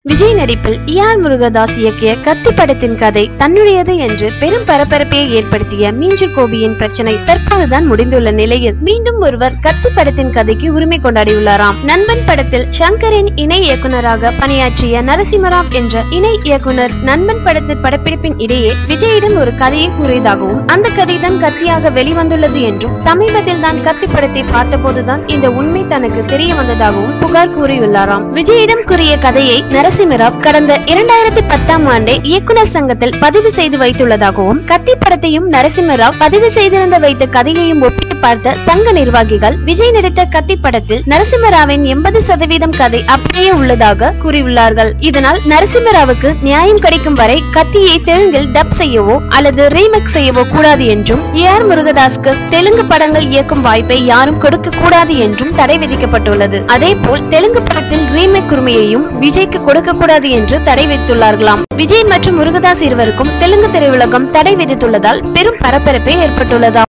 விஜய் நடிப்பில் E R Murugadoss இயக்கிய கத்தி படத்தின் கதை தன்னுடையது என்று பெரும் பரபரப்பை ஏற்படுத்திய மீஞ்சூர் கோபியின் பிரச்சனை தற்போதுதான் முடிந்துள்ள நிலையில் மீண்டும் ஒருவர் கத்தி படத்தின் கதைக்கு உரிமை கொண்டாடியுள்ளாராம் நண்பன் படத்தில் சங்கரின் இணை இயக்குனராக பணியாற்றிய நரசிம்மராவ் என்ற இணை இயக்குனர் நண்பன் படத்தின் படப்பிடிப்பின் இடையே விஜயிடம் ஒரு கதையை கூறியதாகவும் அந்த கதைதான் கத்தியாக வெளிவந்துள்ளது என்றும் சமீபத்தில் தான் கத்தி படத்தை பார்த்தபோதுதான் இந்த உண்மை தனக்கு தெரிய வந்ததாகவும் புகார் கூறியுள்ளாராம் விஜயிடம் கூறிய கதையை நரசிம்மராவ் கடந்த இரண்டாயிரத்தி பத்தாம் ஆண்டே இயக்குனர் சங்கத்தில் பதிவு செய்து வைத்துள்ளதாகவும் கத்தி படத்தையும் நரசிம்மராவ் பதிவு செய்திருந்த வைத்த கதையையும் ஒப்பிட்டு பார்த்த சங்க நிர்வாகிகள் விஜய் நடித்த கத்தி படத்தில் நரசிம்மராவின் எண்பது சதவீதம் கதை அப்படியே உள்ளதாக கூறியுள்ளார்கள் இதனால் நரசிம்மராவுக்கு நியாயம் கிடைக்கும் வரை கத்தியை தெலுங்கில் டப் செய்யவோ அல்லது ரீமேக் செய்யவோ கூடாது என்றும் ஏ ஆர் முருகதாஸ்க்கு தெலுங்கு படங்கள் இயக்கும் வாய்ப்பை யாரும் கொடுக்க கூடாது என்றும் தடை விதிக்கப்பட்டுள்ளது அதேபோல் தெலுங்கு படத்தில் ரீமேக் உரிமையையும் விஜய்க்கு கொடுக்கக்கூடாது என்று தடை விதித்துள்ளார்களாம் விஜய் மற்றும் முருகதாஸ் இருவருக்கும் தெலுங்கு திரையுலகம் தடை விதித்துள்ளதால் பெரும் பரபரப்பே ஏற்பட்டுள்ளதாம்